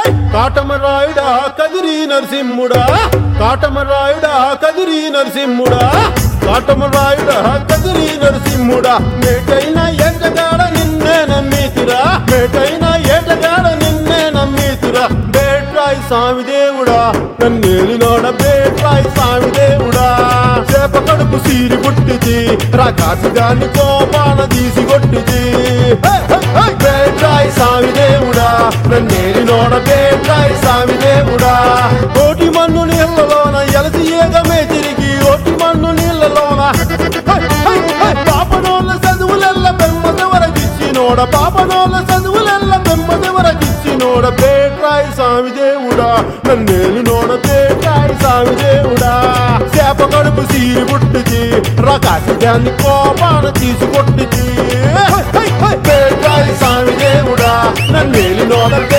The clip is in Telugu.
కాటమరాయుడా కదిరి నరసింహుడా కాటమరాయుడా కదిరి నరసింహుడా కాటమరాయుడా కదిరి నరసింహుడా మేటైన ఏటగాడ నిన్నే నమ్మీతిరా మేటైన ఏటగాడ నిన్నే నమ్మీతిరా బేట్రాయి స్వామి దేవుడా నన్నేలినోడ బేట్రాయి స్వామి దేవుడా చేప కడుపు సీరి పుట్టిది రాకాసిగాన్ని కోపాన తీసి కొట్టిది బేట్రాయి స్వామి దేవుడా నన్నేలినోడ బేట్రాయి స్వామి దేవుడా కోటి మన్ను నీళ్ళలోన ఎలసి ఏగమే తిరిగి ఓటి మన్ను నీళ్ళలోన పాపనోళ్ళ చదువులెల్ల బెమ్మదెవరకిచ్చినోడ పాపనోళ్ళ చదువులెల్ల బెమ్మదెవరకిచ్చినోడ బేట్రాయి స్వామి దేవుడా నన్నేలు నోడ బేట్రాయి స్వామి దేవుడా చేప కడుపు సీరి పుట్టిది రకాసి దాన్ని కోపాన తీసి కొట్టిది బేట్రాయి స్వామి దేవుడా నన్నేలు నోడ